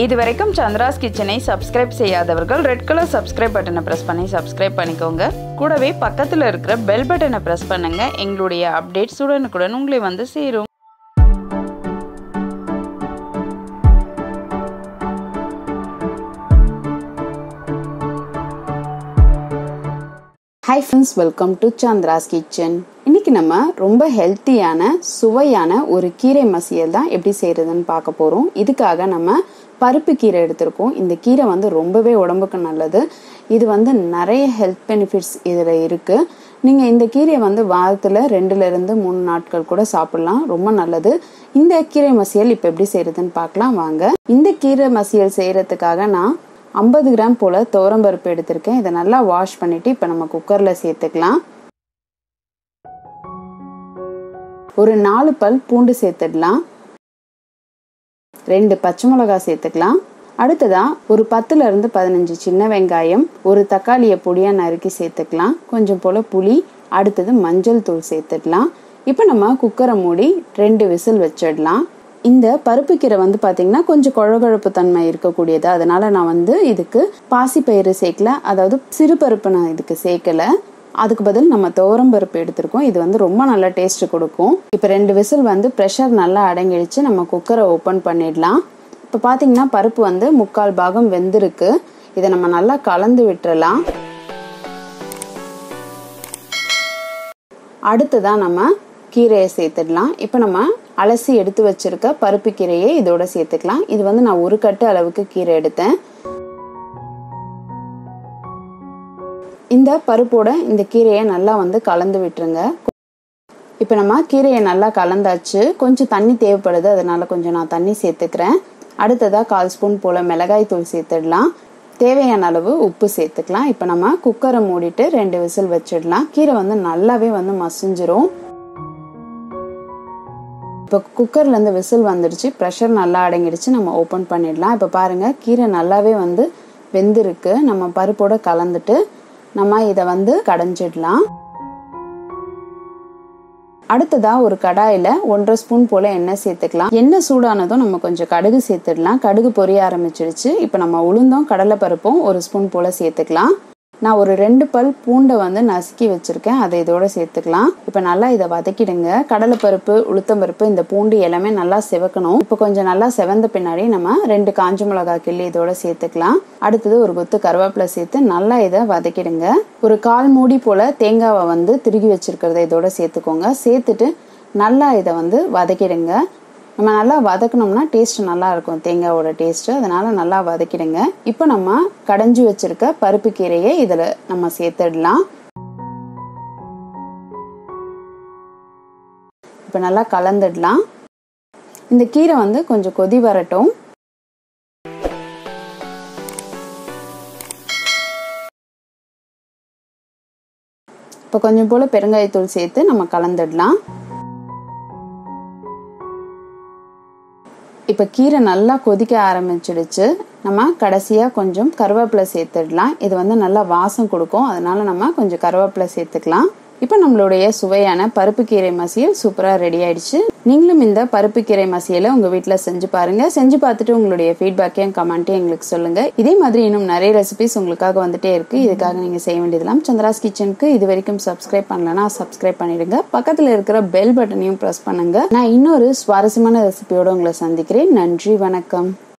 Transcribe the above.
இது வரைக்கும் சந்திராஸ் கிச்சனை சப்ஸ்கிரைப் செய்யாதவர்கள் ரெட் கலர் சப்ஸ்கிரைப் பட்டனை ப்ரெஸ் பண்ணி சப்ஸ்கிரைப் பண்ணிக்கோங்க கூடவே பக்கத்தில் இருக்கிற பெல் பட்டனை ப்ரெஸ் பண்ணுங்க எங்களுடைய அப்டேட்ஸ் உடனுக்குடன் உங்களை வந்து சேரும் hi friends welcome to Chandra's kitchen இன்னைக்கு நம்ம ரொம்ப ஹெல்த்தியான சுவையான ஒரு கீரை மசியல் தான் எப்படி செய்யறதுன்னு பார்க்க போறோம் இதுக்காக நம்ம பருப்பு கீரை எடுத்திருக்கோம் இந்த கீரை வந்து ரொம்பவே உடம்புக்கு நல்லது இது வந்து நிறைய ஹெல்த் பெனிஃபிட்ஸ் இதில் இருக்கு நீங்கள் இந்த கீரையை வந்து வாரத்தில் ரெண்டுல இருந்து மூணு நாட்கள் கூட சாப்பிடலாம் ரொம்ப நல்லது இந்த கீரை மசியல் இப்போ எப்படி செய்யறதுன்னு பார்க்கலாம் வாங்க இந்த கீரை மசியல் செய்யறதுக்காக நான் ஐம்பது கிராம் போல் துவரம்பருப்பு எடுத்திருக்கேன் இதை நல்லா வாஷ் பண்ணிட்டு இப்போ நம்ம குக்கரில் சேர்த்துக்கலாம் ஒரு நாலு பல் பூண்டு சேர்த்துடலாம் ரெண்டு பச்சை மிளகா சேர்த்துக்கலாம் அடுத்ததா ஒரு பத்துல இருந்து பதினஞ்சு சின்ன வெங்காயம் ஒரு தக்காளியை பொடியா நறுக்கி சேர்த்துக்கலாம் கொஞ்சம் போல புளி அடுத்தது மஞ்சள் தூள் சேர்த்துடலாம் இப்போ நம்ம குக்கரை மூடி ரெண்டு விசில் வச்சிடலாம் இந்த பருப்பு கீரை வந்து பாத்தீங்கன்னா கொஞ்சம் குழகுழப்பு தன்மை இருக்கக்கூடியது அதனால நான் வந்து இதுக்கு பாசிப்பயிறு சேர்க்கல அதாவது சிறு பருப்பு நான் இதுக்கு சேர்க்கல அதுக்கு பதில் நம்ம துவரம் பருப்பு எடுத்திருக்கோம் இது வந்து ரொம்ப நல்ல டேஸ்ட் கொடுக்கும் இப்போ ரெண்டு விசில் வந்து ப்ரெஷர் நல்லா அடங்கிடுச்சு நம்ம குக்கரை ஓப்பன் பண்ணிடலாம் இப்போ பார்த்தீங்கன்னா பருப்பு வந்து முக்கால் பாகம் வெந்திருக்கு இதை நம்ம நல்லா கலந்து விட்டுறலாம் அடுத்ததான் நம்ம கீரையை சேர்த்துடலாம் இப்போ நம்ம அலசி எடுத்து வச்சிருக்க பருப்பு கீரையை இதோட சேர்த்துக்கலாம் இது வந்து நான் ஒரு கட்டு அளவுக்கு கீரை எடுத்தேன் இந்த பருப்போட இந்த கீரையை நல்லா வந்து கலந்து விட்டுருங்க இப்போ நம்ம கீரையை நல்லா கலந்தாச்சு கொஞ்சம் தண்ணி தேவைப்படுது அதனால கொஞ்சம் நான் தண்ணி சேர்த்துக்கிறேன் அடுத்ததாக கால் ஸ்பூன் போல் மிளகாய் தூள் சேர்த்துடலாம் தேவையான அளவு உப்பு சேர்த்துக்கலாம் இப்போ நம்ம குக்கரை மூடிட்டு ரெண்டு விசில் வச்சிடலாம் கீரை வந்து நல்லாவே வந்து மசிஞ்சிரும் இப்போ குக்கர்லேருந்து விசில் வந்துடுச்சு ப்ரெஷர் நல்லா அடங்கிடுச்சு நம்ம ஓப்பன் பண்ணிடலாம் இப்போ பாருங்கள் கீரை நல்லாவே வந்து வெந்திருக்கு நம்ம பருப்போட கலந்துட்டு நம்ம இதை வந்து கடைஞ்சிடலாம் அடுத்ததா ஒரு கடாயில ஒன்றரை ஸ்பூன் போல எண்ணெய் சேர்த்துக்கலாம் எண்ணெய் சூடானதும் நம்ம கொஞ்சம் கடுகு சேர்த்துடலாம் கடுகு பொரிய ஆரம்பிச்சிடுச்சு இப்போ நம்ம உளுந்தும் கடலை பருப்பும் ஒரு ஸ்பூன் போல சேர்த்துக்கலாம் நான் ஒரு ரெண்டு பல் பூண்டை வந்து நசுக்கி வச்சிருக்கேன் அதை இதோட சேர்த்துக்கலாம் இப்போ நல்லா இதை வதக்கிடுங்க கடலைப்பருப்பு உளுத்தம்பருப்பு இந்த பூண்டு எல்லாமே நல்லா செவக்கணும் இப்போ கொஞ்சம் நல்லா செவந்த பின்னாடி நம்ம ரெண்டு காஞ்ச மிளகா கிள்ளி இதோட சேர்த்துக்கலாம் அடுத்தது ஒரு கொத்து கருவேப்பிலை சேர்த்து நல்லா இதை வதக்கிடுங்க ஒரு கால் மூடி போல தேங்காவை வந்து திருகி வச்சிருக்கிறத இதோட சேர்த்துக்கோங்க சேர்த்துட்டு நல்லா இதை வந்து வதக்கிடுங்க நம்ம நல்லா வதக்கணும்னா டேஸ்ட் நல்லா இருக்கும் தேங்காவோட டேஸ்ட் அதனால நல்லா வதக்கிடுங்க இப்போ நம்ம கடைஞ்சி வச்சிருக்க பருப்பு கீரையை இதில் நம்ம சேர்த்துடலாம் இப்போ நல்லா கலந்துடலாம் இந்த கீரை வந்து கொஞ்சம் கொதி வரட்டும் இப்போ கொஞ்சம் போல பெருங்காயத்தூள் சேர்த்து நம்ம கலந்துடலாம் இப்போ கீரை நல்லா கொதிக்க ஆரம்பிச்சிடுச்சு நம்ம கடைசியாக கொஞ்சம் கருவேப்பிலை சேர்த்துடலாம் இது வந்து நல்லா வாசம் கொடுக்கும் அதனால நம்ம கொஞ்சம் கருவேப்பிலை சேர்த்துக்கலாம் இப்போ நம்மளுடைய சுவையான பருப்பு கீரை மசியல் சூப்பராக ரெடி ஆயிடுச்சு நீங்களும் இந்த பருப்பு கீரை மசியலை உங்கள் வீட்டில் செஞ்சு பாருங்க செஞ்சு பார்த்துட்டு உங்களுடைய ஃபீட்பேக்கையும் கமெண்ட்டையும் எங்களுக்கு சொல்லுங்க இதே மாதிரி இன்னும் நிறைய ரெசிபிஸ் உங்களுக்காக வந்துட்டே இருக்கு இதுக்காக நீங்கள் செய்ய வேண்டியதெல்லாம் சந்திராஸ் கிச்சனுக்கு இது வரைக்கும் சப்ஸ்கிரைப் பண்ணலன்னா சப்ஸ்கிரைப் பண்ணிடுங்க பக்கத்தில் இருக்கிற பெல் பட்டனையும் ப்ரெஸ் பண்ணுங்க நான் இன்னொரு சுவாரஸ்யமான ரெசிபியோட உங்களை சந்திக்கிறேன் நன்றி வணக்கம்